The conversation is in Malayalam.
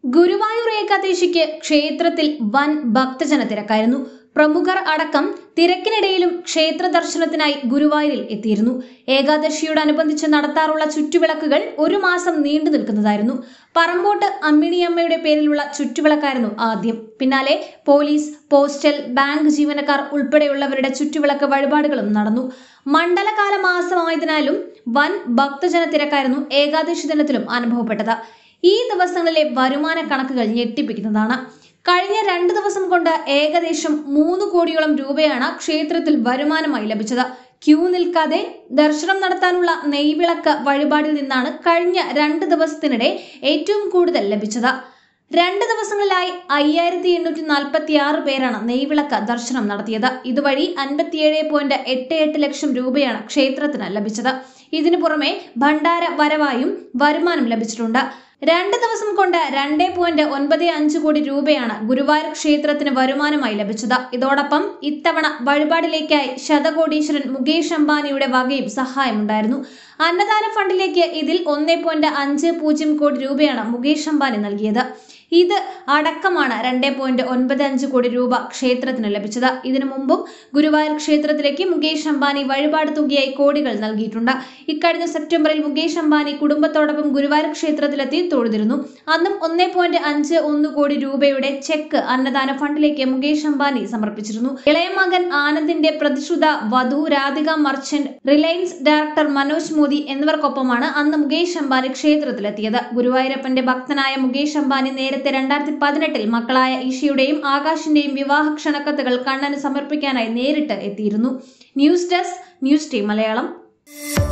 ഗുരുവായൂർ ഏകാദശിക്ക് ക്ഷേത്രത്തിൽ വൻ ഭക്തജന തിരക്കായിരുന്നു പ്രമുഖർ അടക്കം തിരക്കിനിടയിലും ക്ഷേത്ര ദർശനത്തിനായി ഗുരുവായൂരിൽ എത്തിയിരുന്നു ഏകാദശിയോടനുബന്ധിച്ച് നടത്താറുള്ള ചുറ്റുവിളക്കുകൾ ഒരു മാസം നീണ്ടു നിൽക്കുന്നതായിരുന്നു പറമ്പോട്ട് അമ്മിണിയമ്മയുടെ പേരിലുള്ള ചുറ്റുവിളക്കായിരുന്നു ആദ്യം പിന്നാലെ പോലീസ് പോസ്റ്റൽ ബാങ്ക് ജീവനക്കാർ ഉൾപ്പെടെയുള്ളവരുടെ ചുറ്റുവിളക്ക് വഴിപാടുകളും നടന്നു മണ്ഡലകാല മാസമായതിനാലും വൻ ഭക്തജന തിരക്കായിരുന്നു ഏകാദശി ദിനത്തിലും അനുഭവപ്പെട്ടത് ഈ ദിവസങ്ങളിലെ വരുമാന കണക്കുകൾ ഞെട്ടിപ്പിക്കുന്നതാണ് കഴിഞ്ഞ രണ്ട് ദിവസം കൊണ്ട് ഏകദേശം മൂന്ന് കോടിയോളം രൂപയാണ് ക്ഷേത്രത്തിൽ വരുമാനമായി ലഭിച്ചത് ക്യൂ നിൽക്കാതെ ദർശനം നടത്താനുള്ള നെയ്വിളക്ക് വഴിപാടിൽ നിന്നാണ് കഴിഞ്ഞ രണ്ട് ദിവസത്തിനിടെ ഏറ്റവും കൂടുതൽ ലഭിച്ചത് രണ്ട് ദിവസങ്ങളിലായി അയ്യായിരത്തി എണ്ണൂറ്റി നാൽപ്പത്തി ആറ് പേരാണ് നെയ്വിളക്ക് ദർശനം നടത്തിയത് ഇതുവഴി അൻപത്തിയേഴ് പോയിന്റ് എട്ട് എട്ട് ലക്ഷം രൂപയാണ് ക്ഷേത്രത്തിന് ലഭിച്ചത് ഇതിനു പുറമെ ഭണ്ഡാര വരവായും വരുമാനം ലഭിച്ചിട്ടുണ്ട് രണ്ട് ദിവസം കൊണ്ട് രണ്ടേ പോയിന്റ് ഒൻപത് അഞ്ച് കോടി രൂപയാണ് ഗുരുവായൂർ ക്ഷേത്രത്തിന് വരുമാനമായി ലഭിച്ചത് ഇതോടൊപ്പം ഇത്തവണ വഴിപാടിലേക്കായി ശതകോടീശ്വരൻ മുകേഷ് അംബാനിയുടെ വകയും സഹായമുണ്ടായിരുന്നു അന്നദാന ഫണ്ടിലേക്ക് ഇതിൽ ഒന്നേ പോയിന്റ് അഞ്ച് പൂജ്യം കോടി രൂപയാണ് മുകേഷ് അംബാനി നൽകിയത് ഇത് അടക്കമാണ് രണ്ടേ പോയിന്റ് ഒൻപത് അഞ്ച് കോടി രൂപ ക്ഷേത്രത്തിന് ലഭിച്ചത് ഇതിനു മുമ്പും ഗുരുവായൂർ ക്ഷേത്രത്തിലേക്ക് മുകേഷ് അംബാനി വഴിപാട് തുകയായി കോടികൾ നൽകിയിട്ടുണ്ട് ഇക്കഴിഞ്ഞ സെപ്റ്റംബറിൽ മുകേഷ് അംബാനി കുടുംബത്തോടൊപ്പം ഗുരുവായൂർ ക്ഷേത്രത്തിലെത്തി തൊഴുതിരുന്നു അന്നും ഒന്നേ പോയിന്റ് അഞ്ച് ഒന്ന് കോടി രൂപയുടെ ചെക്ക് അന്നദാന ഫണ്ടിലേക്ക് മുകേഷ് അംബാനി സമർപ്പിച്ചിരുന്നു ഇളയ മകൻ ആനന്ദിന്റെ പ്രതിശ്രുത വധു രാധിക മർച്ചന്റ് റിലയൻസ് ഡയറക്ടർ മനോജ് മോദി എന്നിവർക്കൊപ്പമാണ് അന്ന് മുകേഷ് അംബാനി ക്ഷേത്രത്തിലെത്തിയത് ഗുരുവായൂരപ്പന്റെ ഭക്തനായ മുകേഷ് അംബാനി നേരത്തെ രണ്ടായിരത്തി പതിനെട്ടിൽ മക്കളായ ഈഷയുടെയും ആകാശിന്റെയും വിവാഹ ക്ഷണക്കത്തുകൾ കണ്ണന് സമർപ്പിക്കാനായി നേരിട്ട് എത്തിയിരുന്നു news desk news team Malayalam